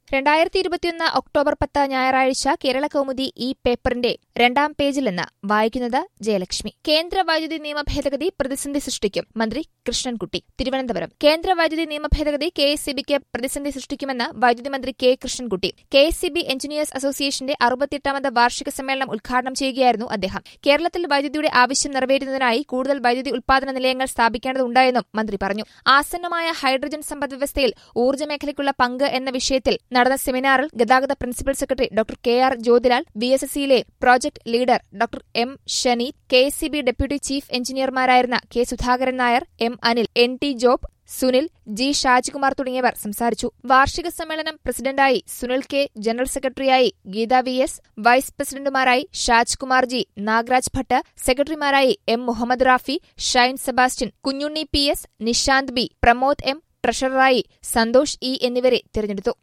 രണ്ടായിരത്തി ഇരുപത്തിയൊന്ന് ഒക്ടോബർ പത്ത് ഞായറാഴ്ച കേരള കൗമുദി ഈ പേപ്പറിന്റെ രണ്ടാം പേജിൽ നിന്ന് വായിക്കുന്നത് ജയലക്ഷ്മി കേന്ദ്ര വൈദ്യുതി നിയമ ഭേദഗതി പ്രതിസന്ധി സൃഷ്ടിക്കും മന്ത്രി കൃഷ്ണൻകുട്ടി തിരുവനന്തപുരം കേന്ദ്ര വൈദ്യുതി നിയമ ഭേദഗതി കെ എസ് സിബിക്ക് പ്രതിസന്ധി സൃഷ്ടിക്കുമെന്ന് വൈദ്യുതി മന്ത്രി K Krishnankutty K S C B engineers അസോസിയേഷന്റെ അറുപത്തിയെട്ടാമത് വാർഷിക സമ്മേളനം ഉദ്ഘാടനം ചെയ്യുകയായിരുന്നു അദ്ദേഹം കേരളത്തിൽ വൈദ്യുതിയുടെ ആവശ്യം നിറവേറ്റുന്നതിനായി കൂടുതൽ വൈദ്യുതി ഉൽപാദന നിലയങ്ങൾ സ്ഥാപിക്കേണ്ടതുണ്ടായെന്നും മന്ത്രി പറഞ്ഞു ആസന്നമായ ഹൈഡ്രജൻ സമ്പദ്വ്യവസ്ഥയിൽ ഊർജ്ജ മേഖലയ്ക്കുള്ള പങ്ക് എന്ന വിഷയത്തിൽ നടന്ന സെമിനാറിൽ ഗതാഗത principal secretary doctor K R Jyothilal B S S സിയിലെ project leader doctor M Shaneeth K S C B deputy chief എഞ്ചിനീയർമാരായിരുന്ന K Sudhakaran Nair M Anil N T Job Sunil G Shajikumar തുടങ്ങിയവർ സംസാരിച്ചു വാർഷിക സമ്മേളനം പ്രസിഡന്റായി സുനിൽ കെ ജനറൽ സെക്രട്ടറിയായി ഗീത വി എസ് വൈസ് പ്രസിഡന്റുമാരായി ഷാജ് കുമാർ ജി നാഗരാജ് ഭട്ട് സെക്രട്ടറിമാരായി M Muhammad Rafi Shine Sebastian Kunjunni P S Nishanth B Pramod M ട്രഷററായി Santhosh E എന്നിവരെ തിരഞ്ഞെടുത്തു